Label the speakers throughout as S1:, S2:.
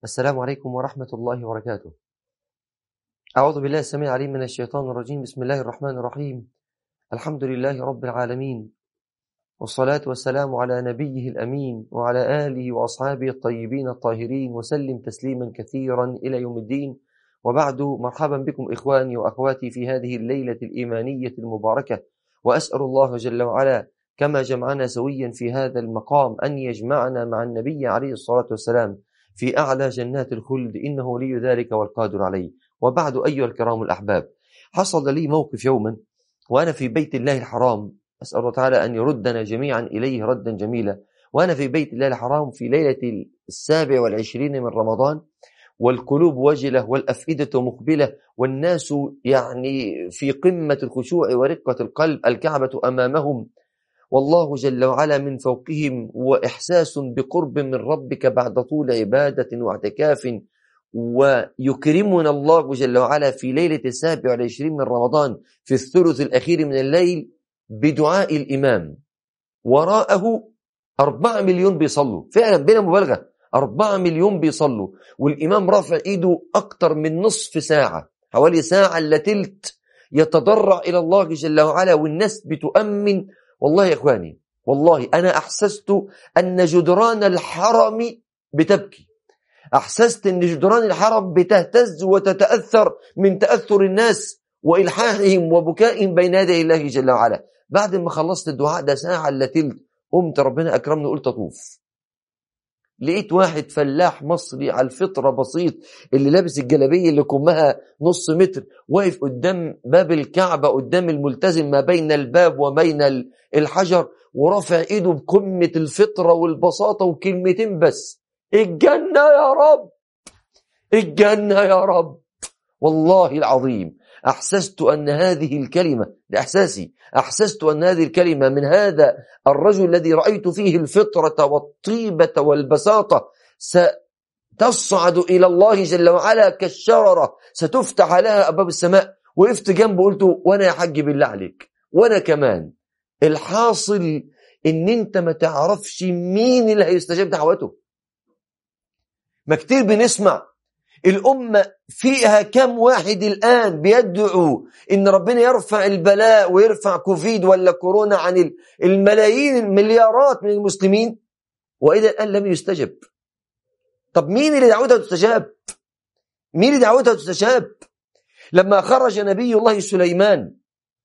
S1: السلام عليكم ورحمة الله وبركاته أعوذ بالله السميع العليم من الشيطان الرجيم بسم الله الرحمن الرحيم الحمد لله رب العالمين والصلاة والسلام على نبيه الأمين وعلى آله وأصحابه الطيبين الطاهرين وسلم تسليما كثيرا إلى يوم الدين وبعد مرحبا بكم إخواني وأخواتي في هذه الليلة الإيمانية المباركة وأسأل الله جل وعلا كما جمعنا سويا في هذا المقام أن يجمعنا مع النبي عليه الصلاة والسلام في أعلى جنات الخلد إنه ولي ذلك والقادر عليه وبعد أيها الكرام الأحباب حصل لي موقف يوما وأنا في بيت الله الحرام أسأل الله تعالى أن يردنا جميعا إليه ردا جميلا وأنا في بيت الله الحرام في ليلة السابع والعشرين من رمضان والقلوب وجلة والأفئدة مقبلة والناس يعني في قمة الخشوع ورقة القلب الكعبة أمامهم والله جل وعلا من فوقهم وإحساس بقرب من ربك بعد طول عبادة واعتكاف ويكرمنا الله جل وعلا في ليلة السابع والعشرين من رمضان في الثلث الأخير من الليل بدعاء الإمام وراءه أربعة مليون بيصلوا فعلا بلا مبالغة أربعة مليون بيصلوا والإمام رافع إيده أكتر من نصف ساعة حوالي ساعة إلا تلت يتضرع إلى الله جل وعلا والناس بتؤمن والله يا إخواني والله أنا أحسست أن جدران الحرم بتبكي أحسست أن جدران الحرم بتهتز وتتأثر من تأثر الناس وإلحاحهم وبكائهم بين يدي الله جل وعلا بعد ما خلصت الدعاء ده ساعة إلا تلت قمت ربنا أكرمني قلت أطوف لقيت واحد فلاح مصري على الفطرة بسيط اللي لابس الجلابية اللي كمها نص متر واقف قدام باب الكعبة قدام الملتزم ما بين الباب وبين الحجر ورافع ايده بقمة الفطرة والبساطة وكلمتين بس الجنة يا رب الجنة يا رب والله العظيم أحسست أن هذه الكلمة لإحساسي أحسست أن هذه الكلمة من هذا الرجل الذي رأيت فيه الفطرة والطيبة والبساطة ستصعد إلى الله جل وعلا كالشررة ستفتح لها أبواب السماء وقفت جنبه قلت وأنا يا حاج بالله عليك وأنا كمان الحاصل إن أنت ما تعرفش مين اللي هيستجاب دعوته ما كتير بنسمع الأمة فيها كم واحد الآن بيدعو إن ربنا يرفع البلاء ويرفع كوفيد ولا كورونا عن الملايين المليارات من المسلمين وإذا الآن لم يستجب طب مين اللي دعوتها تستجاب مين اللي دعوتها تستجاب لما خرج نبي الله سليمان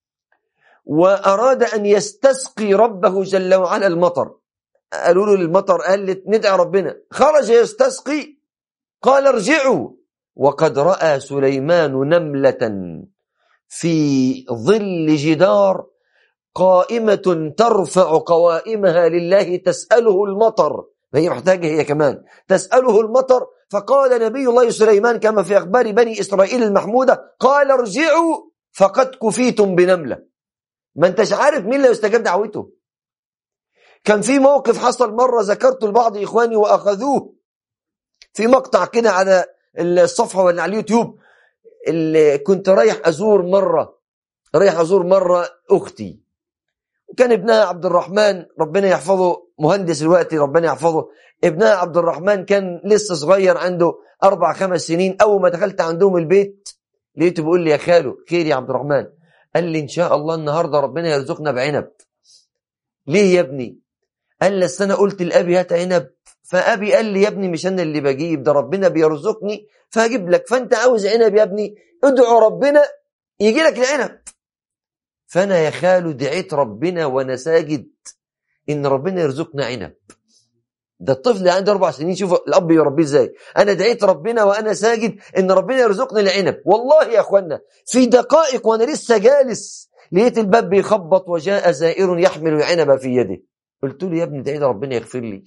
S1: وأراد أن يستسقي ربه جل وعلا المطر قالوا له المطر قال ندعي ربنا خرج يستسقي قال ارجعوا وقد رأى سليمان نملة في ظل جدار قائمة ترفع قوائمها لله تسأله المطر هي محتاجة هي كمان تسأله المطر فقال نبي الله سليمان كما في أخبار بني إسرائيل المحمودة قال ارجعوا فقد كفيتم بنملة ما انتش عارف مين اللي يستجاب دعوته كان في موقف حصل مرة ذكرته لبعض إخواني وأخذوه في مقطع كده على الصفحة ولا على اليوتيوب اللي كنت رايح أزور مرة رايح أزور مرة أختي وكان ابنها عبد الرحمن ربنا يحفظه مهندس الوقت ربنا يحفظه ابنها عبد الرحمن كان لسه صغير عنده أربع خمس سنين أول ما دخلت عندهم البيت لقيته بيقول لي يا خالو خير يا عبد الرحمن قال لي إن شاء الله النهاردة ربنا يرزقنا بعنب ليه يا ابني قال لي أنا قلت لأبي هات عنب فأبي قال لي يا ابني مش أنا اللي بجيب ده ربنا بيرزقني فهجيب لك فأنت عاوز عنب يا ابني ادعو ربنا يجي لك العنب فأنا يا خالو دعيت ربنا وأنا ساجد إن ربنا يرزقنا عنب ده الطفل اللي عنده أربع سنين شوف الأب يربيه إزاي أنا دعيت ربنا وأنا ساجد إن ربنا يرزقني العنب والله يا أخوانا في دقائق وأنا لسه جالس لقيت الباب بيخبط وجاء زائر يحمل عنب في يده قلت له يا ابني دعي ربنا يغفر لي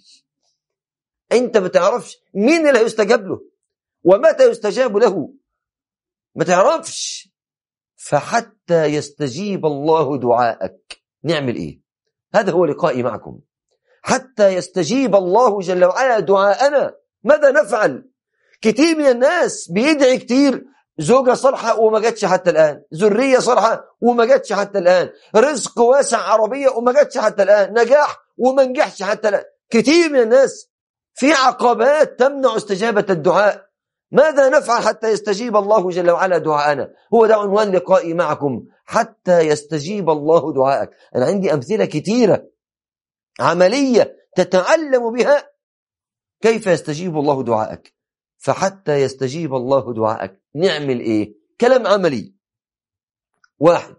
S1: انت ما تعرفش مين اللي هيستجاب له ومتى يستجاب له ما تعرفش فحتى يستجيب الله دعاءك نعمل ايه هذا هو لقائي معكم حتى يستجيب الله جل وعلا دعاءنا ماذا نفعل كتير من الناس بيدعي كتير زوجة صالحة وما جاتش حتى الآن ذرية صالحة وما جاتش حتى الآن رزق واسع عربية وما جاتش حتى الآن نجاح وما نجحش حتى الآن كتير من الناس في عقبات تمنع استجابة الدعاء ماذا نفعل حتى يستجيب الله جل وعلا دعاءنا هو ده عنوان لقائي معكم حتى يستجيب الله دعاءك أنا عندي أمثلة كثيرة عملية تتعلم بها كيف يستجيب الله دعاءك فحتى يستجيب الله دعاءك نعمل ايه كلام عملي واحد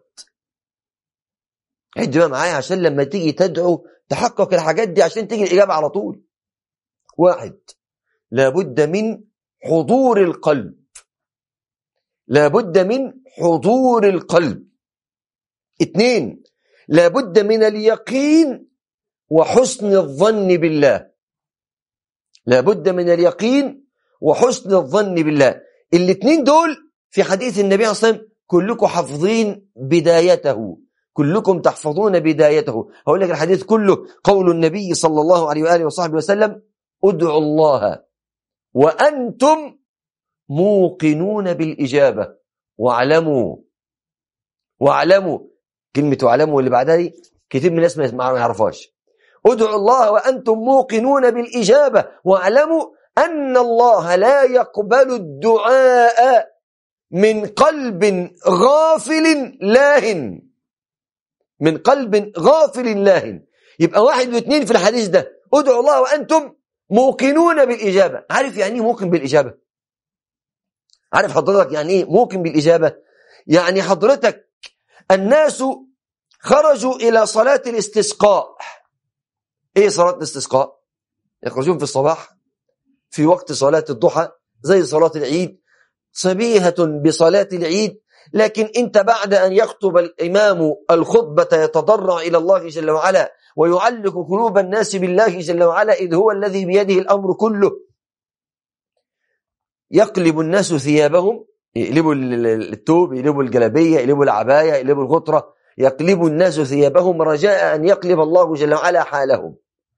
S1: عد بقى معايا عشان لما تيجي تدعو تحقق الحاجات دي عشان تيجي الإجابة على طول واحد لابد من حضور القلب لابد من حضور القلب اثنين لابد من اليقين وحسن الظن بالله لابد من اليقين وحسن الظن بالله الاثنين دول في حديث النبي صلى الله عليه وسلم كلكم حافظين بدايته كلكم تحفظون بدايته هقول لك الحديث كله قول النبي صلى الله عليه وآله وصحبه وسلم ادعوا الله وأنتم موقنون بالإجابة واعلموا واعلموا كلمة واعلموا اللي بعدها دي كتير من الناس ما يعرفهاش ادعوا الله وأنتم موقنون بالإجابة واعلموا أن الله لا يقبل الدعاء من قلب غافل لاهن من قلب غافل لاهن يبقى واحد واثنين في الحديث ده ادعوا الله وأنتم موقنون بالإجابة عارف يعني ايه موقن بالإجابة عارف حضرتك يعني ايه موقن بالإجابة يعني حضرتك الناس خرجوا إلى صلاة الاستسقاء ايه صلاة الاستسقاء يخرجون في الصباح في وقت صلاة الضحى زي صلاة العيد شبيهة بصلاة العيد لكن انت بعد ان يخطب الامام الخطبة يتضرع الى الله جل وعلا ويعلق قلوب الناس بالله جل وعلا اذ هو الذي بيده الامر كله يقلب الناس ثيابهم يقلبوا التوب يقلبوا الجلابية يقلبوا العباية يقلبوا الغطرة يقلب الناس ثيابهم رجاء أن يقلب الله جل وعلا حالهم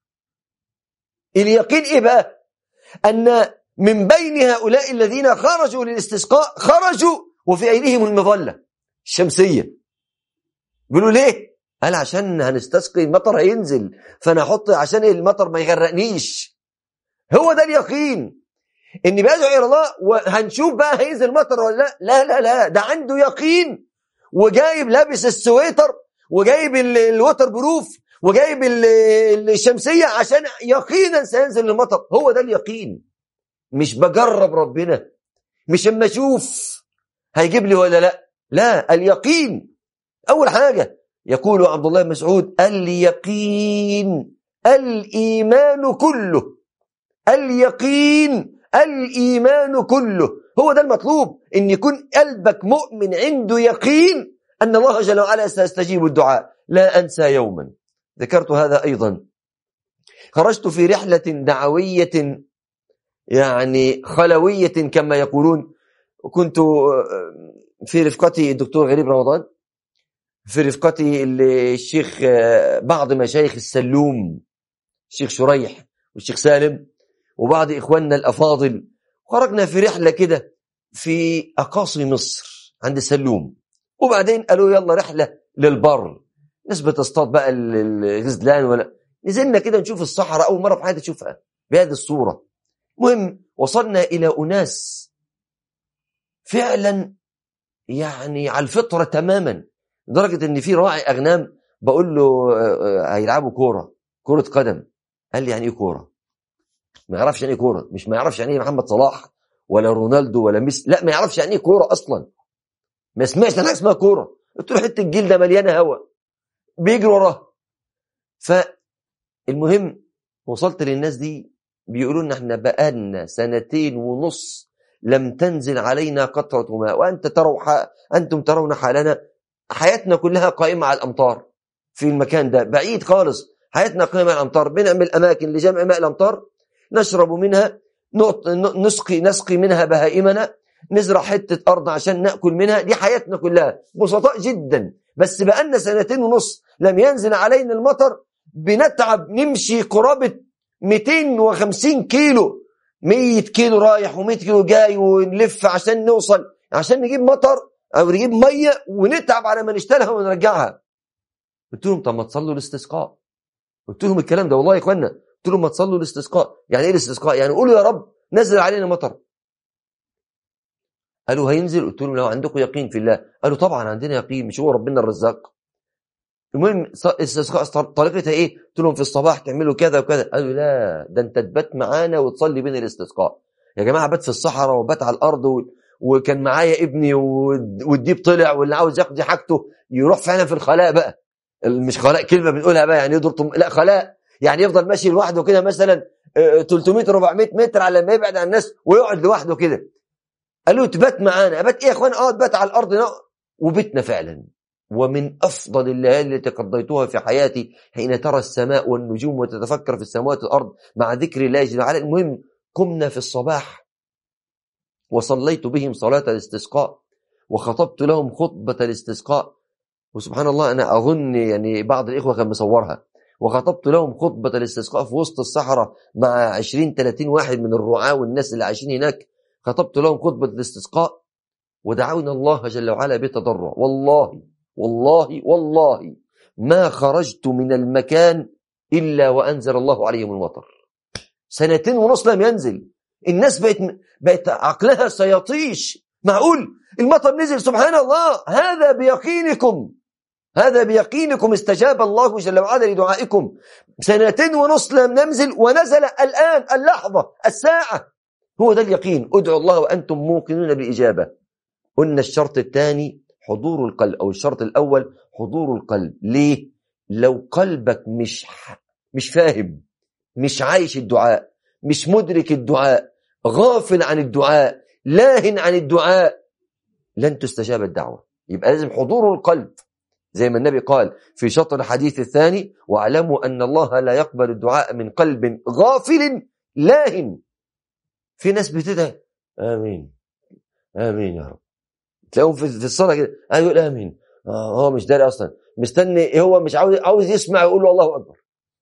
S1: اليقين إيه بقى أن من بين هؤلاء الذين خرجوا للاستسقاء خرجوا وفي أيديهم المظلة الشمسية بيقولوا ليه قال عشان هنستسقي المطر هينزل فانا احط عشان المطر ما يغرقنيش هو ده اليقين ان بيدعو الى الله وهنشوف بقى هينزل مطر ولا لا لا لا لا ده عنده يقين وجايب لابس السويتر وجايب الوتر بروف وجايب الشمسية عشان يقينا سينزل المطر هو ده اليقين مش بجرب ربنا مش اما اشوف هيجيب لي ولا لا لا اليقين اول حاجة يقول عبد الله مسعود اليقين الإيمان كله اليقين الإيمان كله هو ده المطلوب ان يكون قلبك مؤمن عنده يقين أن الله جل وعلا سيستجيب الدعاء لا أنسى يوما ذكرت هذا أيضا خرجت في رحلة دعوية يعني خلوية كما يقولون كنت في رفقتي الدكتور غريب رمضان في رفقتي الشيخ بعض مشايخ السلوم الشيخ شريح والشيخ سالم وبعض إخواننا الأفاضل خرجنا في رحلة كده في أقاصي مصر عند السلوم وبعدين قالوا يلا رحلة للبر نسبة تصطاد بقى الغزلان ولا نزلنا كده نشوف الصحراء أول مرة في حياتي أشوفها بهذه الصورة مهم وصلنا إلى أناس فعلا يعني على الفطرة تماما لدرجة ان في راعي اغنام بقول له هيلعبوا كورة كرة قدم قال لي يعني ايه كورة ما يعرفش يعني ايه كورة مش ما يعرفش يعني ايه محمد صلاح ولا رونالدو ولا ميسي لا ما يعرفش يعني ايه كورة اصلا ما سمعش عن حاجه اسمها كورة قلت له حته الجلده مليانه هواء بيجري وراه فالمهم وصلت للناس دي بيقولوا لنا احنا بقالنا سنتين ونص لم تنزل علينا قطرة ماء وأنت تروا أنتم ترون حالنا حياتنا كلها قائمة على الأمطار في المكان ده بعيد خالص حياتنا قائمة على الأمطار بنعمل أماكن لجمع ماء الأمطار نشرب منها نسقي نسقي منها بهائمنا نزرع حتة أرض عشان نأكل منها دي حياتنا كلها بسطاء جدا بس بقالنا سنتين ونص لم ينزل علينا المطر بنتعب نمشي قرابة 250 كيلو 100 كيلو رايح و100 كيلو جاي ونلف عشان نوصل عشان نجيب مطر او نجيب ميه ونتعب على ما نشتريها ونرجعها قلت لهم طب ما تصلوا الاستسقاء قلت لهم الكلام ده والله يا اخوانا قلت لهم ما تصلوا الاستسقاء يعني ايه الاستسقاء يعني قولوا يا رب نزل علينا مطر قالوا هينزل قلت لهم لو عندكم يقين في الله قالوا طبعا عندنا يقين مش هو ربنا الرزاق المهم استسقاء طريقتها ايه قلت لهم في الصباح تعملوا كذا وكذا قالوا لا ده انت تبات معانا وتصلي بين الاستسقاء يا جماعه بات في الصحراء وبات على الارض و... وكان معايا ابني والديب طلع واللي عاوز يقضي حاجته يروح فعلا في الخلاء بقى مش خلاء كلمه بنقولها بقى يعني يضرب لا خلاء يعني يفضل ماشي لوحده كده مثلا 300 400 متر على ما يبعد عن الناس ويقعد لوحده كده قال له تبات معانا ابات ايه يا اخوان اه تبات على الارض وبتنا فعلا ومن افضل الليالي التي قضيتها في حياتي حين ترى السماء والنجوم وتتفكر في السماوات والارض مع ذكر الله جل وعلا المهم قمنا في الصباح وصليت بهم صلاه الاستسقاء وخطبت لهم خطبه الاستسقاء وسبحان الله انا اظن يعني بعض الاخوه كان مصورها وخطبت لهم خطبه الاستسقاء في وسط الصحراء مع 20 30 واحد من الرعاه والناس اللي عايشين هناك خطبت لهم خطبه الاستسقاء ودعونا الله جل وعلا بتضرع والله والله والله ما خرجت من المكان إلا وأنزل الله عليهم المطر سنتين ونص لم ينزل الناس بقت بقت عقلها سيطيش معقول المطر نزل سبحان الله هذا بيقينكم هذا بيقينكم استجاب الله جل وعلا لدعائكم سنتين ونص لم ننزل ونزل الآن اللحظة الساعة هو ده اليقين ادعوا الله وأنتم موقنون بالإجابة قلنا الشرط الثاني حضور القلب أو الشرط الأول حضور القلب ليه؟ لو قلبك مش مش فاهم مش عايش الدعاء مش مدرك الدعاء غافل عن الدعاء لاهن عن الدعاء لن تستجاب الدعوة يبقى لازم حضور القلب زي ما النبي قال في شطر الحديث الثاني واعلموا أن الله لا يقبل الدعاء من قلب غافل لاهن في ناس بتدعي آمين آمين يا رب تلاقيهم في الصلاة كده يقول آمين آه هو مش داري أصلا مستني هو مش عاوز عاوز يسمع يقول له الله أكبر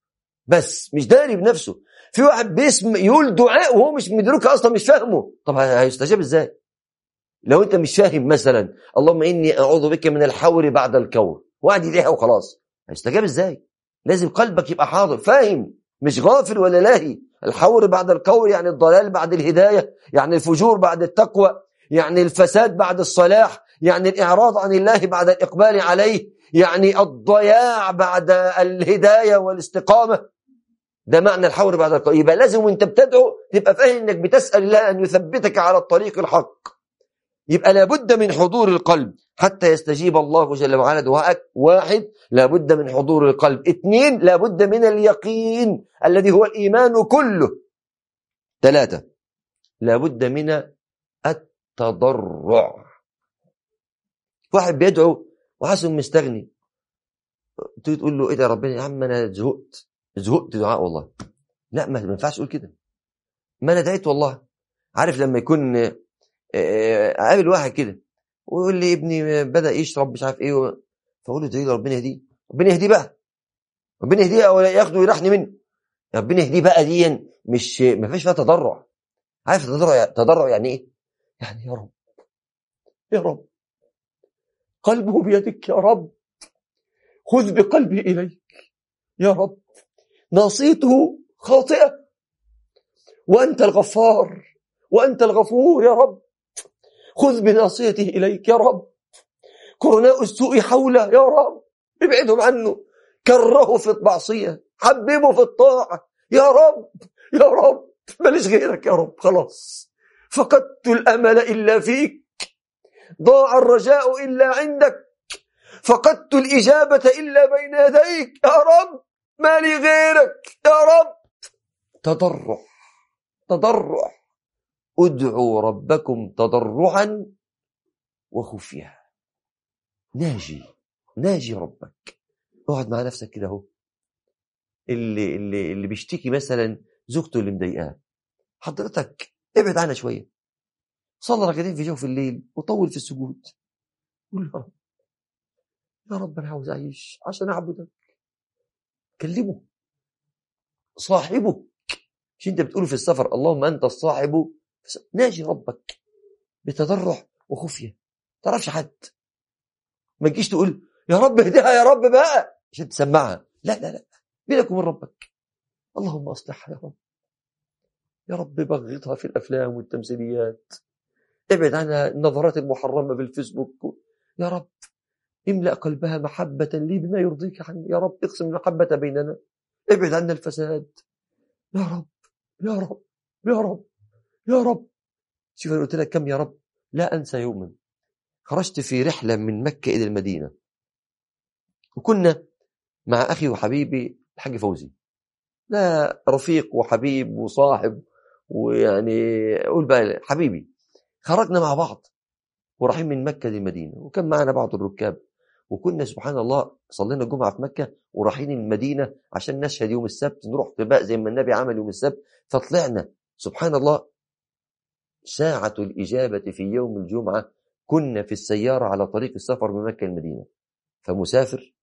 S1: بس مش داري بنفسه في واحد بيسمع يقول دعاء وهو مش مدركه أصلا مش فاهمه طب هيستجاب إزاي لو أنت مش فاهم مثلا اللهم إني أعوذ بك من الحور بعد الكور وقعد يدعيها وخلاص هيستجاب إزاي لازم قلبك يبقى حاضر فاهم مش غافل ولا لاهي الحور بعد الكور يعني الضلال بعد الهداية يعني الفجور بعد التقوى يعني الفساد بعد الصلاح يعني الإعراض عن الله بعد الإقبال عليه يعني الضياع بعد الهداية والاستقامة ده معنى الحور بعد القول يبقى لازم وانت بتدعو تبقى فاهم انك بتسأل الله أن يثبتك على الطريق الحق يبقى لابد من حضور القلب حتى يستجيب الله جل وعلا دعائك واحد لابد من حضور القلب اثنين لابد من اليقين الذي هو الإيمان كله ثلاثة لابد من التضرع واحد بيدعو وحاسس مستغني تيجي تقول له ايه ده يا ربنا يا عم انا زهقت زهقت دعاء والله لا ما ينفعش تقول كده ما انا دعيت والله عارف لما يكون اقابل واحد كده ويقول لي ابني بدا يشرب مش عارف ايه فاقول له ده ربنا يهديه ربنا يهديه بقى ربنا يهديه او ياخده ويرحني منه ربنا يهديه بقى دي مش ما فيش فيها تضرع عارف تضرع تضرع يعني ايه يعني يا رب يا رب قلبه بيدك يا رب خذ بقلبي إليك يا رب ناصيته خاطئة وأنت الغفار وأنت الغفور يا رب خذ بناصيته إليك يا رب قرناء السوء حوله يا رب ابعدهم عنه كرهه في المعصية حببه في الطاعة يا رب يا رب ماليش غيرك يا رب خلاص فقدت الأمل إلا فيك ضاع الرجاء إلا عندك فقدت الإجابة إلا بين يديك يا رب ما لي غيرك يا رب تضرع تضرع ادعوا ربكم تضرعا وخفيا ناجي ناجي ربك اقعد مع نفسك كده اهو اللي اللي اللي بيشتكي مثلا زوجته اللي مضايقاه حضرتك ابعد عنها شويه صلى ركعتين في جوف الليل وطول في السجود قول يا رب يا رب انا عاوز اعيش عشان اعبدك كلمه صاحبه مش انت بتقول في السفر اللهم انت الصاحب ناجي ربك بتضرع وخفيه تعرفش حد ما تجيش تقول يا رب اهديها يا رب بقى عشان تسمعها لا لا لا بينك وبين ربك اللهم أصلحها يا رب يا رب بغضها في الأفلام والتمثيليات ابعد عنها النظرات المحرمة في الفيسبوك يا رب املأ قلبها محبة لي بما يرضيك عني يا رب اقسم المحبة بيننا ابعد عنا الفساد يا رب يا رب يا رب يا رب شوف أنا قلت لك كم يا رب لا أنسى يوما خرجت في رحلة من مكة إلى المدينة وكنا مع أخي وحبيبي الحاج فوزي لا رفيق وحبيب وصاحب ويعني قول بقى حبيبي خرجنا مع بعض ورايحين من مكة للمدينة وكان معنا بعض الركاب وكنا سبحان الله صلينا الجمعة في مكة ورايحين المدينة عشان نشهد يوم السبت نروح قباء زي ما النبي عمل يوم السبت فطلعنا سبحان الله ساعة الإجابة في يوم الجمعة كنا في السيارة على طريق السفر من مكة المدينة فمسافر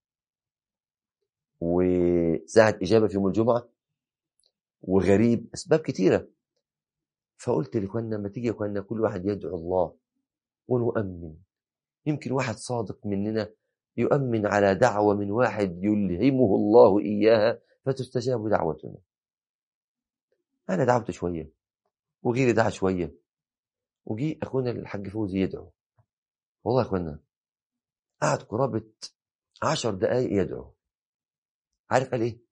S1: وساعة إجابة في يوم الجمعة وغريب أسباب كتيرة فقلت لإخواننا ما تيجي يا إخواننا كل واحد يدعو الله ونؤمن يمكن واحد صادق مننا يؤمن على دعوة من واحد يلهمه الله إياها فتستجاب دعوتنا أنا دعوت شوية وغيري دعا شوية وجي أخونا الحاج فوزي يدعو والله يا أخوانا قعد قرابة عشر دقايق يدعو عارف قال إيه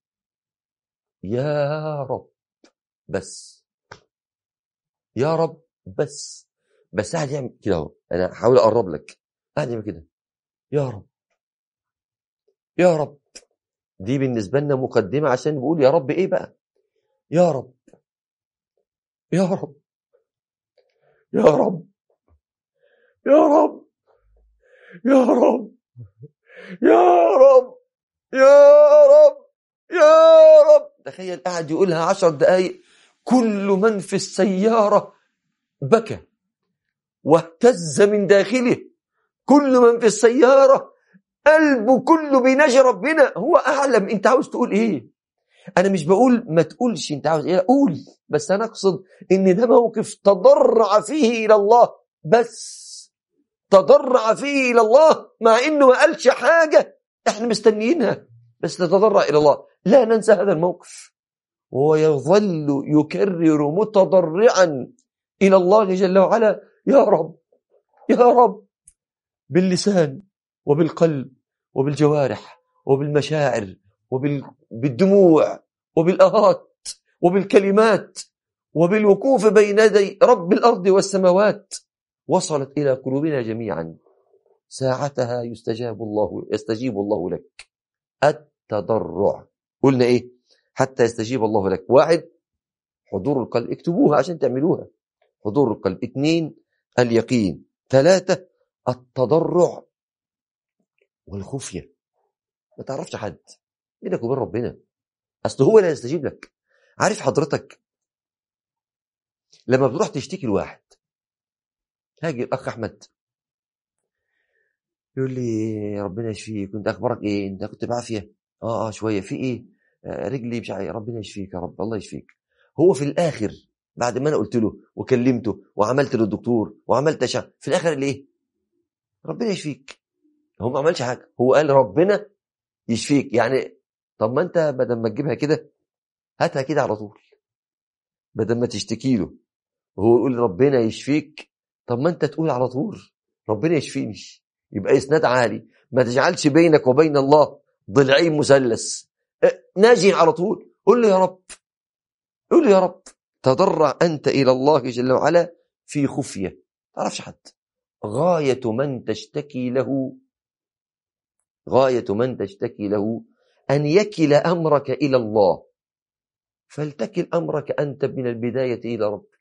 S1: يا رب بس يا رب بس بس قاعد يعمل كده اهو انا هحاول اقرب لك قاعد يعمل كده يا رب يا رب دي بالنسبه لنا مقدمه عشان بقول يا رب ايه بقى يا رب يا رب يا رب يا رب يا رب يا رب يا رب يا رب تخيل قاعد يقولها عشر دقايق كل من في السيارة بكى واهتز من داخله كل من في السيارة قلبه كله بيناجي ربنا هو أعلم أنت عاوز تقول إيه أنا مش بقول ما تقولش أنت عاوز إيه قول بس أنا أقصد إن ده موقف تضرع فيه إلى الله بس تضرع فيه إلى الله مع إنه ما قالش حاجة إحنا مستنيينها بس تتضرع إلى الله لا ننسى هذا الموقف وهو يظل يكرر متضرعا إلى الله جل وعلا يا رب يا رب باللسان وبالقلب وبالجوارح وبالمشاعر وبالدموع وبالآهات وبالكلمات وبالوقوف بين يدي رب الأرض والسماوات وصلت إلى قلوبنا جميعا ساعتها يستجاب الله يستجيب الله لك التضرع قلنا إيه حتى يستجيب الله لك واحد حضور القلب اكتبوها عشان تعملوها حضور القلب اثنين اليقين ثلاثة التضرع والخفية ما تعرفش حد بينك وبين ربنا أصل هو اللي هيستجيب لك عارف حضرتك لما بتروح تشتكي لواحد هاجي الأخ أحمد يقول لي ربنا يشفيك كنت أخبارك إيه أنت كنت بعافية آه آه شوية في إيه آه رجلي مش عارف ربنا يشفيك يا رب الله يشفيك هو في الآخر بعد ما أنا قلت له وكلمته وعملت للدكتور وعملت أشعة في الآخر اللي إيه ربنا يشفيك هو ما عملش حاجة هو قال ربنا يشفيك يعني طب ما أنت بدل ما تجيبها كده هاتها كده على طول بدل ما تشتكي له وهو يقول ربنا يشفيك طب ما انت تقول على طول ربنا يشفيني يبقى اسناد عالي ما تجعلش بينك وبين الله ضلعين مثلث ناجي على طول قول له يا رب قول له يا رب تضرع انت الى الله جل وعلا في خفيه تعرفش حد غايه من تشتكي له غايه من تشتكي له ان يكل امرك الى الله فلتكل امرك انت من البدايه الى ربك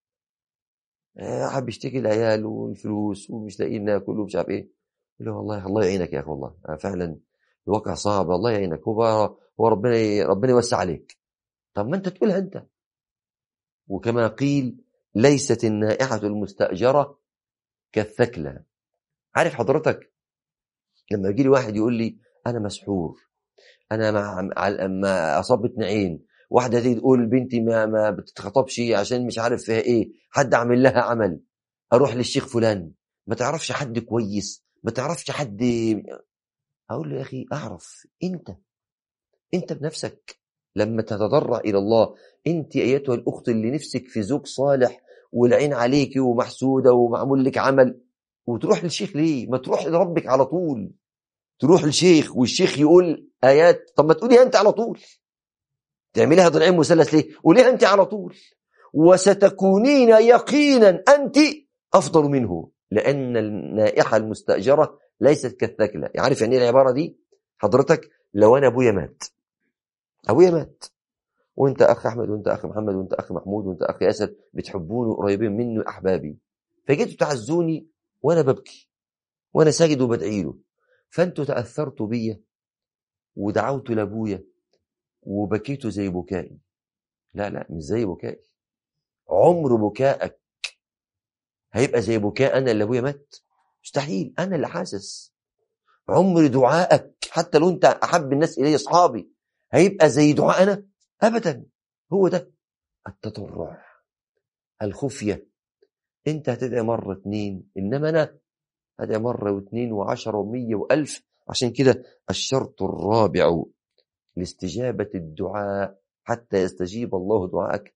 S1: حب يشتكي العيال والفلوس ومش لاقيين ناكل ومش عارف ايه يقول له والله الله يعينك يا اخي والله فعلا الواقع صعب الله يعينك هو هو ربنا ربنا يوسع عليك طب ما انت تقولها انت وكما قيل ليست النائحة المستأجرة كالثكلى عارف حضرتك لما يجي لي واحد يقول لي انا مسحور انا مع ما اصابتني عين واحدة تيجي تقول بنتي ما ما بتتخطبش عشان مش عارف فيها ايه حد عمل لها عمل اروح للشيخ فلان ما تعرفش حد كويس ما تعرفش حد اقول له يا اخي اعرف انت انت بنفسك لما تتضرع إلى الله أنت أيتها الأخت اللي نفسك في زوج صالح والعين عليك ومحسودة ومعمول لك عمل وتروح للشيخ ليه ما تروح لربك على طول تروح للشيخ والشيخ يقول آيات طب ما تقوليها أنت على طول تعمليها ضلعين مثلث ليه قوليها أنت على طول وستكونين يقينا أنت أفضل منه لأن النائحة المستأجرة ليست كالثكلة عارف يعني ايه العبارة دي حضرتك لو أنا أبويا مات أبويا مات وانت اخ احمد وانت اخ محمد وانت اخ محمود وانت اخ ياسر بتحبوني وقريبين مني احبابي فجيتوا تعزوني وانا ببكي وانا ساجد وبدعي له فانتوا تاثرتوا بيا ودعوت لابويا وبكيتوا زي بكائي لا لا مش زي بكائي عمر بكائك هيبقى زي بكاء انا اللي ابويا مات مستحيل انا اللي حاسس عمر دعائك حتى لو انت احب الناس الي اصحابي هيبقى زي دعاء انا ابدا هو ده التضرع الخفيه انت هتدعي مره اتنين انما انا هدعي مره واثنين وعشرة ومية والف عشان كده الشرط الرابع لاستجابه الدعاء حتى يستجيب الله دعاءك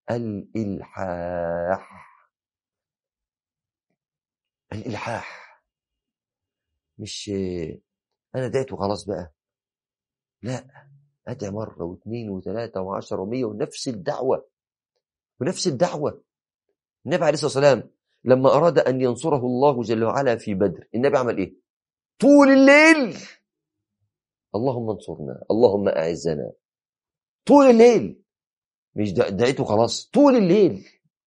S1: الالحاح الالحاح مش انا دعيت وخلاص بقى لا ادعي مره واثنين وثلاثه وعشرة ومية ونفس الدعوه ونفس الدعوه النبي عليه الصلاه والسلام لما اراد ان ينصره الله جل وعلا في بدر النبي عمل ايه طول الليل اللهم انصرنا اللهم اعزنا طول الليل مش دعيته خلاص طول الليل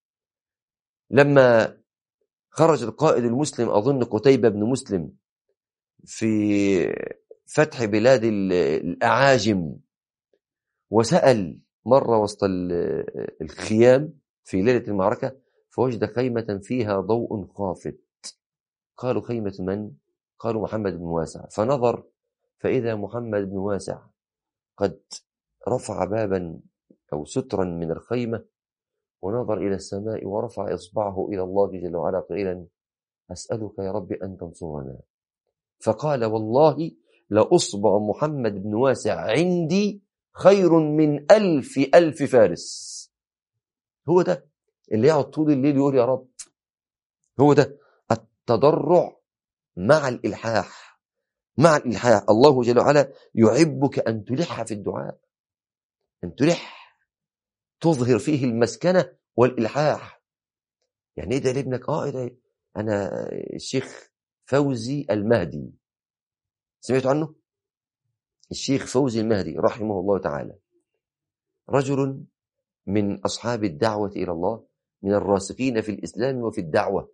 S1: لما خرج القائد المسلم اظن قتيبه بن مسلم في فتح بلاد الأعاجم وسأل مرة وسط الخيام في ليلة المعركة فوجد خيمة فيها ضوء خافت قالوا خيمة من؟ قالوا محمد بن واسع فنظر فإذا محمد بن واسع قد رفع بابا أو سترا من الخيمة ونظر إلى السماء ورفع إصبعه إلى الله جل وعلا قائلا أسألك يا رب أن تنصرنا فقال والله لأصبع محمد بن واسع عندي خير من ألف ألف فارس هو ده اللي يقعد طول الليل يقول يا رب هو ده التضرع مع الإلحاح مع الإلحاح الله جل وعلا يحبك أن تلح في الدعاء أن تلح تظهر فيه المسكنة والإلحاح يعني إيه ده لابنك آه إيه ده أنا الشيخ فوزي المهدي سمعت عنه الشيخ فوزي المهدي رحمه الله تعالى رجل من أصحاب الدعوة إلى الله من الراسخين في الإسلام وفي الدعوة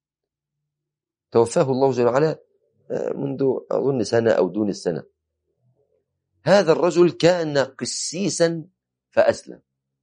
S1: توفاه الله جل وعلا منذ أظن سنة أو دون السنة هذا الرجل كان قسيسا فأسلم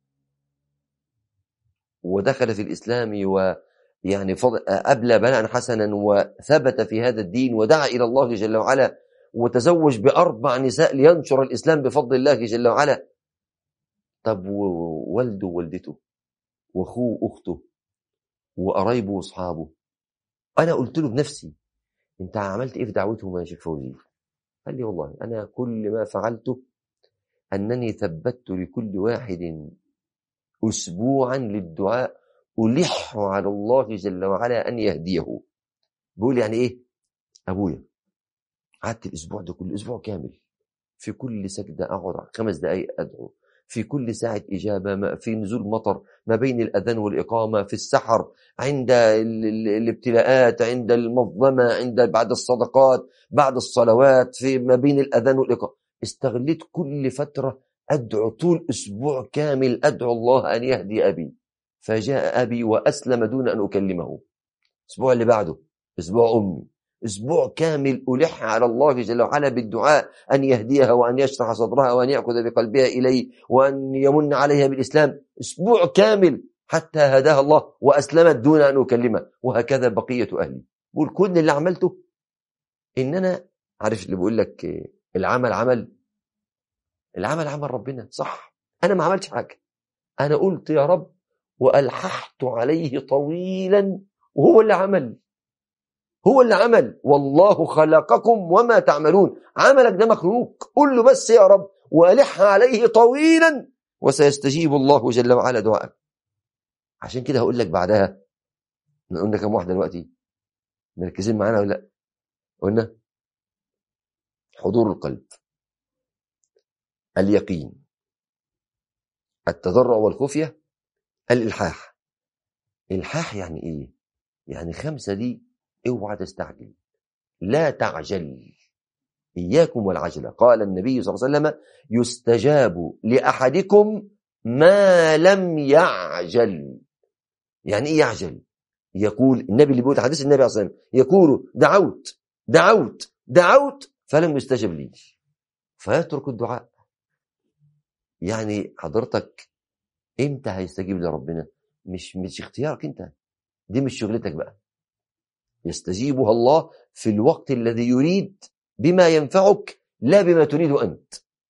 S1: ودخل في الإسلام ويعني أبلى بلاء حسنا وثبت في هذا الدين ودعا إلى الله جل وعلا وتزوج بأربع نساء لينشر الإسلام بفضل الله جل وعلا طب ووالده ووالدته واخوه واخته وقرايبه واصحابه انا قلت له بنفسي انت عملت ايه في دعوتهم يا شيخ فوزي قال لي والله انا كل ما فعلته انني ثبت لكل واحد اسبوعا للدعاء الح على الله جل وعلا ان يهديه بيقول يعني ايه ابويا قعدت الاسبوع ده كل اسبوع كامل في كل سجده اقعد خمس دقائق ادعو في كل ساعة إجابة في نزول مطر ما بين الأذان والإقامة في السحر عند الابتلاءات عند المظلمة عند بعد الصدقات بعد الصلوات في ما بين الأذان والإقامة استغليت كل فترة أدعو طول أسبوع كامل أدعو الله أن يهدي أبي فجاء أبي وأسلم دون أن أكلمه الأسبوع اللي بعده أسبوع أمي اسبوع كامل الح على الله جل وعلا بالدعاء ان يهديها وان يشرح صدرها وان ياخذ بقلبها اليه وان يمن عليها بالاسلام اسبوع كامل حتى هداها الله واسلمت دون ان اكلمها وهكذا بقيه اهلي بقول كل اللي عملته ان انا عارف اللي بيقول لك العمل عمل العمل عمل ربنا صح انا ما عملتش حاجه انا قلت يا رب والححت عليه طويلا وهو اللي عمل هو اللي عمل والله خلقكم وما تعملون عملك ده مخلوق قل له بس يا رب والح عليه طويلا وسيستجيب الله جل وعلا دعائك عشان كده هقول لك بعدها قلنا كم واحده دلوقتي مركزين معانا ولا لا قلنا حضور القلب اليقين التضرع والخفيه الالحاح الحاح يعني ايه يعني خمسه دي اوعى تستعجل لا تعجل إياكم والعجلة قال النبي صلى الله عليه وسلم يستجاب لأحدكم ما لم يعجل يعني إيه يعجل يقول النبي اللي بيقول حديث النبي صلى الله عليه وسلم يقول دعوت دعوت دعوت فلم يستجب لي فيترك الدعاء يعني حضرتك امتى هيستجيب لربنا مش مش اختيارك انت دي مش شغلتك بقى يستجيبها الله في الوقت الذي يريد بما ينفعك لا بما تريد أنت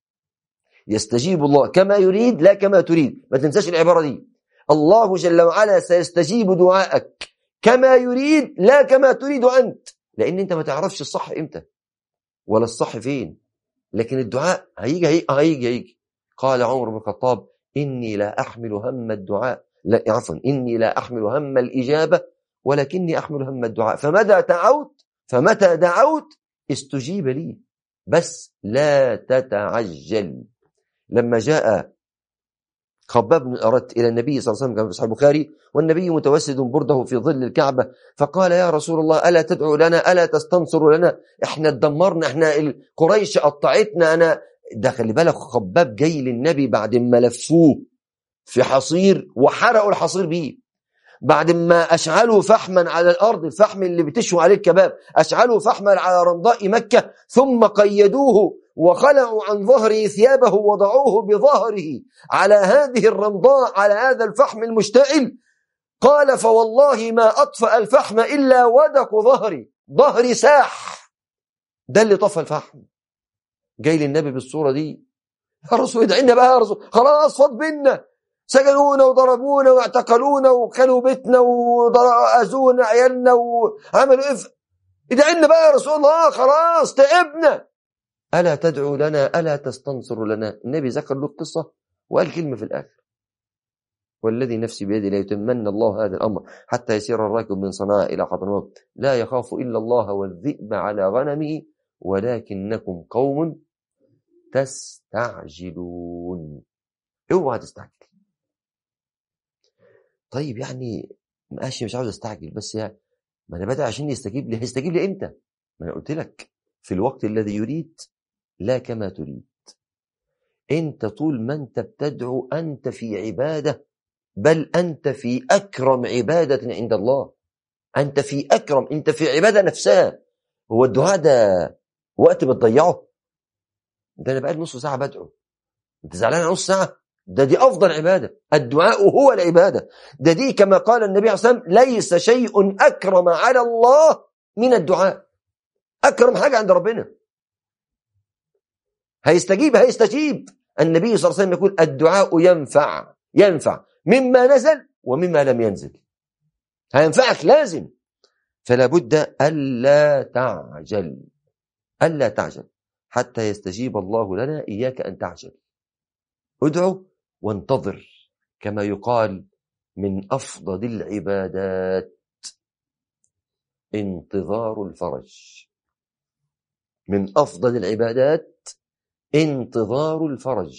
S1: يستجيب الله كما يريد لا كما تريد ما تنساش العبارة دي الله جل وعلا سيستجيب دعائك كما يريد لا كما تريد أنت لأن أنت ما تعرفش الصح إمتى ولا الصح فين لكن الدعاء هيجي هيجي هيجي, هيجي. قال عمر بن الخطاب إني لا أحمل هم الدعاء لا عفوا إني لا أحمل هم الإجابة ولكني أحمل هم الدعاء فمتى دعوت فمتى دعوت استجيب لي بس لا تتعجل لما جاء خباب بن أردت إلى النبي صلى الله عليه وسلم كما في صحيح البخاري والنبي متوسد برده في ظل الكعبة فقال يا رسول الله ألا تدعو لنا ألا تستنصر لنا احنا اتدمرنا احنا قريش قطعتنا أنا ده خلي بالك خباب جاي للنبي بعد ما لفوه في حصير وحرقوا الحصير بيه بعد ما أشعلوا فحما على الأرض الفحم اللي بتشوي عليه الكباب أشعلوا فحما على رمضاء مكة ثم قيدوه وخلعوا عن ظهره ثيابه وضعوه بظهره على هذه الرمضاء على هذا الفحم المشتعل قال فوالله ما أطفأ الفحم إلا ودك ظهري ظهري ساح ده اللي طفى الفحم جاي للنبي بالصورة دي يا رسول ادعينا بقى يا رسول خلاص فض بينا سجنونا وضربونا واعتقلونا وكانوا بيتنا وأذونا عيالنا وعملوا إف ادعينا بقى يا رسول الله خلاص تعبنا ألا تدعو لنا ألا تستنصر لنا النبي ذكر له القصة وقال كلمة في الآخر والذي نفسي بيده لا يتمنى الله هذا الأمر حتى يسير الراكب من صنعاء إلى حضرموت لا يخاف إلا الله والذئب على غنمه ولكنكم قوم تستعجلون اوعى تستعجل طيب يعني ماشي مش عاوز استعجل بس يعني ما انا بدأ عشان يستجيب لي هيستجيب لي امتى ما انا قلت لك في الوقت الذي يريد لا كما تريد انت طول ما انت بتدعو انت في عباده بل انت في اكرم عباده عند الله انت في اكرم انت في عباده نفسها هو الدعاء ده وقت بتضيعه ده انا بقالي نص ساعه بدعو انت زعلان نص ساعه ده دي أفضل عبادة الدعاء هو العبادة ده دي كما قال النبي عليه الصلاة والسلام ليس شيء أكرم على الله من الدعاء أكرم حاجة عند ربنا هيستجيب هيستجيب النبي صلى الله عليه وسلم يقول الدعاء ينفع ينفع مما نزل ومما لم ينزل هينفعك لازم فلا بد ألا تعجل ألا تعجل حتى يستجيب الله لنا إياك أن تعجل ادعو وانتظر كما يقال من أفضل العبادات انتظار الفرج من أفضل العبادات انتظار الفرج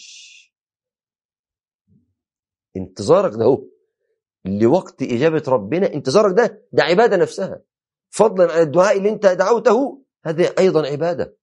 S1: انتظارك ده هو لوقت إجابة ربنا انتظارك ده ده عبادة نفسها فضلا عن الدعاء اللي انت دعوته هذه أيضا عبادة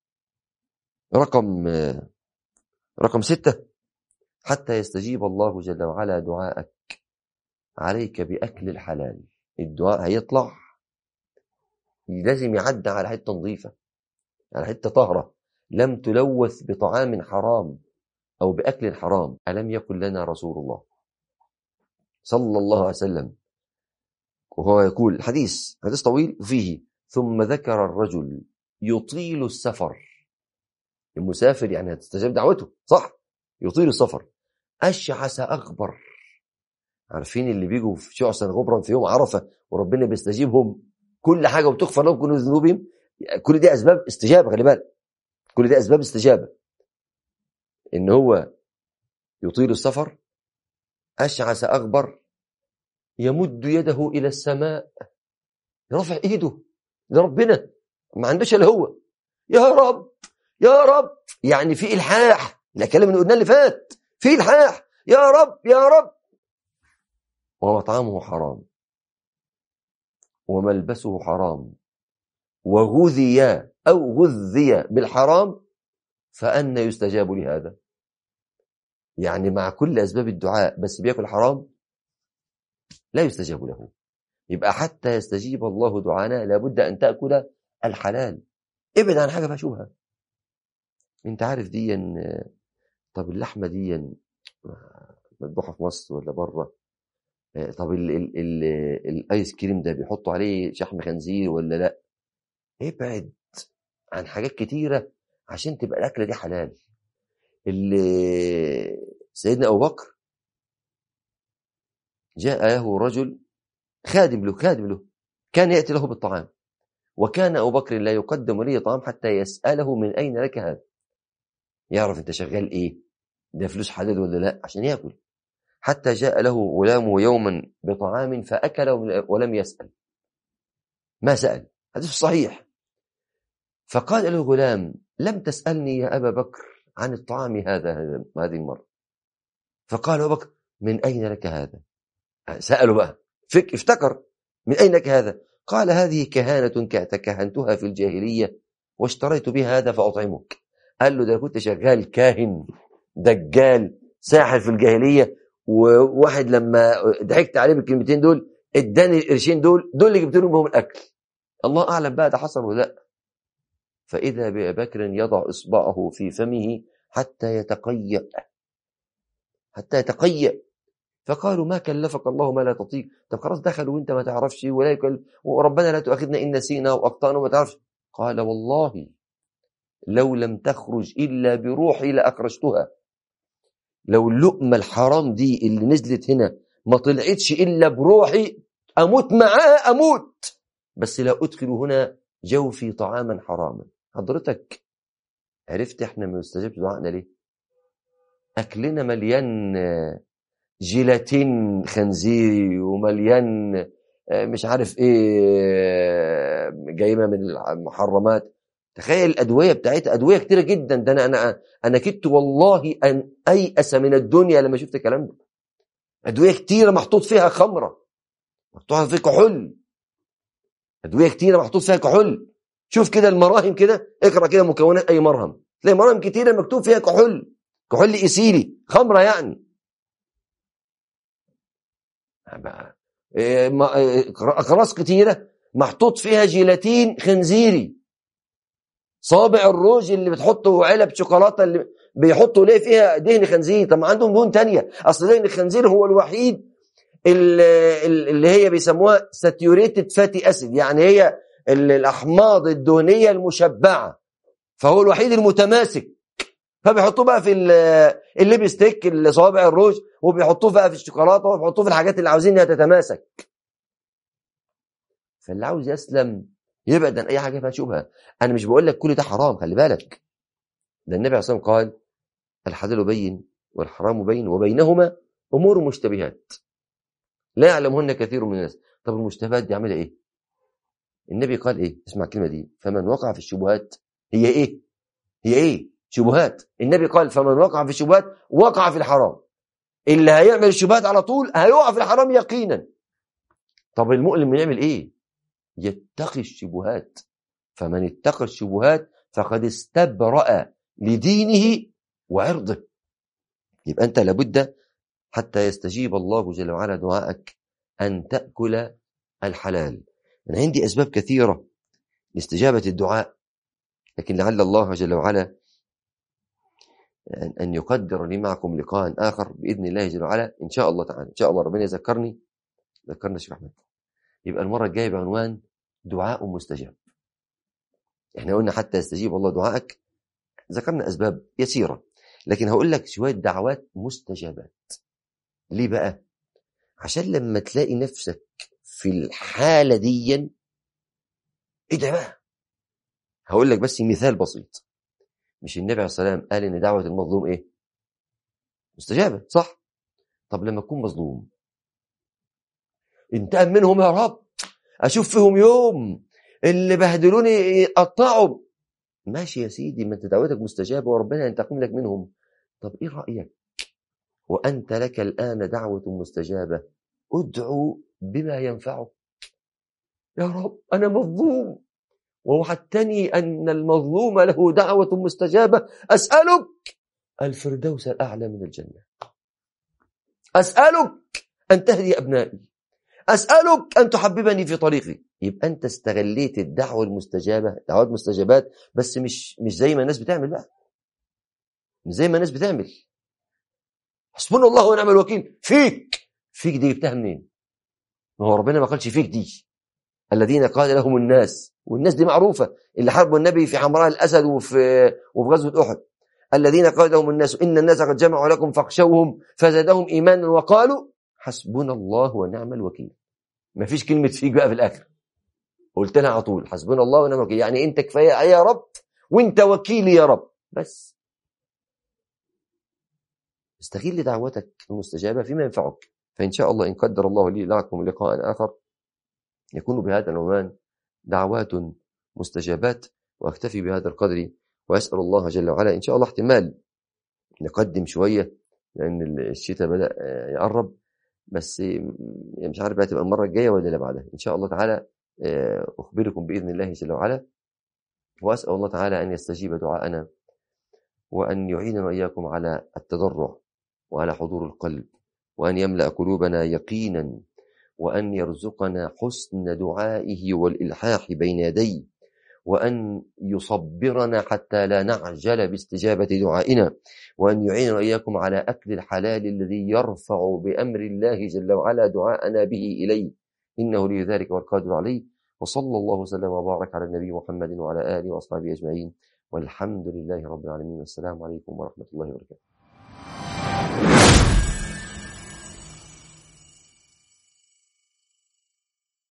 S1: رقم رقم ستة حتى يستجيب الله جل وعلا دعاءك عليك بأكل الحلال الدعاء هيطلع لازم يعدى على حتة نظيفة على حتة طهرة لم تلوث بطعام حرام أو بأكل حرام ألم يقل لنا رسول الله صلى الله عليه وسلم وهو يقول حديث حديث طويل فيه ثم ذكر الرجل يطيل السفر المسافر يعني هتستجاب دعوته صح يطيل السفر أشعث أغبر عارفين اللي بيجوا في شعثا غبرا في يوم عرفة وربنا بيستجيبهم كل حاجة وتغفر لهم كل ذنوبهم كل دي أسباب استجابة خلي بالك كل دي أسباب استجابة ان هو يطيل السفر اشعث اغبر يمد يده الى السماء رفع ايده لربنا ما عندوش الا هو يا رب يا رب يعني في الحاح الكلام اللي قلنا اللي فات في الحاح يا رب يا رب ومطعمه حرام وملبسه حرام وغذي أو غذي بالحرام فأنا يستجاب لهذا يعني مع كل أسباب الدعاء بس بياكل حرام لا يستجاب له يبقى حتى يستجيب الله دعانا لابد أن تأكل الحلال ابعد عن حاجة فيها انت عارف دي طب اللحمة دي مذبوحة في مصر ولا بره طب ال ال ال الايس كريم ده بيحطوا عليه شحم خنزير ولا لا ابعد عن حاجات كتيرة عشان تبقى الأكلة دي حلال اللي سيدنا أبو بكر جاء له رجل خادم له خادم له كان يأتي له بالطعام وكان أبو بكر لا يقدم لي طعام حتى يسأله من أين لك هذا يعرف أنت شغال إيه ده فلوس حلال ولا لا عشان يأكل حتى جاء له غلامه يوما بطعام فأكل ولم يسأل ما سأل حديث صحيح فقال له الغلام لم تسألني يا أبا بكر عن الطعام هذا هذه المرة فقال أبو بكر من أين لك هذا سأله بقى فك افتكر من أين لك هذا قال هذه كهانة تكهنتها في الجاهلية واشتريت بها هذا فأطعمك قال له ده كنت شغال كاهن دجال ساحر في الجاهلية وواحد لما ضحكت عليه بالكلمتين دول اداني القرشين دول دول اللي جبت لهم بهم الاكل الله اعلم بقى ده حصل ولا لا فاذا بابي بكر يضع اصبعه في فمه حتى يتقيأ حتى يتقيأ فقالوا ما كلفك الله ما لا تطيق طب خلاص دخلوا وانت ما تعرفش ولا يكل وربنا لا تؤاخذنا ان نسينا واخطانا وما تعرفش قال والله لو لم تخرج الا بروحي لاخرجتها لو اللقمة الحرام دي اللي نزلت هنا ما طلعتش إلا بروحي أموت معاه أموت بس لا أدخل هنا جوفي طعاما حراما حضرتك عرفت احنا ما نستجبش دعائنا ليه أكلنا مليان جيلاتين خنزيري ومليان مش عارف ايه جايبه من المحرمات تخيل الادويه بتاعتها ادويه كتيره جدا ده انا انا انا كنت والله ان ايأس من الدنيا لما شفت الكلام ده ادويه كتيره محطوط فيها خمره محطوط فيها كحول ادويه كتيره محطوط فيها كحول شوف كده المراهم كده اقرا كده مكونات اي مرهم تلاقي مراهم كتيره مكتوب فيها كحول كحول ايثيلي خمره يعني اقراص كتيره محطوط فيها جيلاتين خنزيري صابع الروج اللي بتحطه علب شوكولاته اللي بيحطوا ليه فيها دهن خنزير طب ما عندهم دهون تانية اصل دهن الخنزير هو الوحيد اللي, اللي هي بيسموها ساتيوريتد فاتي اسيد يعني هي الاحماض الدهنيه المشبعه فهو الوحيد المتماسك فبيحطوه بقى في الليبستيك صوابع الروج وبيحطوه بقى في الشوكولاته وبيحطوه في الحاجات اللي عاوزين انها تتماسك فاللي عاوز يسلم يبعد عن اي حاجه فيها شبهه انا مش بقول لك كل ده حرام خلي بالك ده النبي عليه الصلاه والسلام قال الحلال بين والحرام بين وبينهما امور مشتبهات لا يعلمهن كثير من الناس طب المشتبهات دي عامله ايه النبي قال ايه اسمع الكلمه دي فمن وقع في الشبهات هي ايه هي ايه شبهات النبي قال فمن وقع في الشبهات وقع في الحرام اللي هيعمل الشبهات على طول هيقع في الحرام يقينا طب المؤمن يعمل ايه يتقي الشبهات فمن اتقى الشبهات فقد استبرأ لدينه وعرضه يبقى أنت لابد حتى يستجيب الله جل وعلا دعائك أن تأكل الحلال أنا عندي أسباب كثيرة لاستجابة الدعاء لكن لعل الله جل وعلا أن يقدر لي معكم لقاء آخر بإذن الله جل وعلا إن شاء الله تعالى إن شاء الله ربنا يذكرني ذكرنا الشيخ أحمد يبقى المرة الجاية بعنوان دعاء مستجاب احنا قلنا حتى يستجيب الله دعائك ذكرنا أسباب يسيرة لكن هقول لك شوية دعوات مستجابات ليه بقى عشان لما تلاقي نفسك في الحالة دي ايه بقى هقول لك بس مثال بسيط مش النبي عليه الصلاة والسلام قال ان دعوة المظلوم ايه مستجابة صح طب لما أكون مظلوم انتقم منهم يا رب أشوف فيهم يوم اللي بهدلوني يقطعوا ماشي يا سيدي ما انت دعوتك مستجابة وربنا ينتقم لك منهم طب ايه رأيك وأنت لك الآن دعوة مستجابة ادعو بما ينفعك يا رب أنا مظلوم ووعدتني أن المظلوم له دعوة مستجابة أسألك الفردوس الأعلى من الجنة أسألك أن تهدي أبنائي أسألك أن تحببني في طريقي يبقى أنت استغليت الدعوة المستجابة دعوات مستجابات بس مش مش زي ما الناس بتعمل بقى مش زي ما الناس بتعمل حسبنا الله ونعم الوكيل فيك فيك دي جبتها منين ما هو ربنا ما قالش فيك دي الذين قال لهم الناس والناس دي معروفة اللي حاربوا النبي في حمراء الأسد وفي, وفي غزوة أحد الذين قال لهم الناس إن الناس قد جمعوا لكم فاخشوهم فزادهم إيمانا وقالوا حسبنا الله ونعم الوكيل ما فيش كلمة فيك بقى في الآخر قلت لها على طول حسبنا الله ونعم الوكيل يعني أنت كفاية يا رب وأنت وكيلي يا رب بس استغل دعوتك المستجابة فيما ينفعك فإن شاء الله إن قدر الله لي لكم لقاء آخر يكون بهذا العنوان دعوات مستجابات وأكتفي بهذا القدر وأسأل الله جل وعلا إن شاء الله احتمال نقدم شوية لأن الشتاء بدأ يقرب بس يعني مش عارف بقى تبقى المرة الجاية ولا اللي بعدها إن شاء الله تعالى أخبركم بإذن الله جل وعلا وأسأل الله تعالى أن يستجيب دعاءنا وأن يعيننا وإياكم على التضرع وعلى حضور القلب وأن يملأ قلوبنا يقينا وأن يرزقنا حسن دعائه والإلحاح بين يديه وأن يصبرنا حتى لا نعجل باستجابة دعائنا وأن يعيننا وإياكم على أكل الحلال الذي يرفع بأمر الله جل وعلا دعاءنا به إليه إنه لي ذلك والقادر عليه وصلى الله وسلم وبارك على النبي محمد وعلى آله وأصحابه أجمعين والحمد لله رب العالمين والسلام عليكم ورحمة الله وبركاته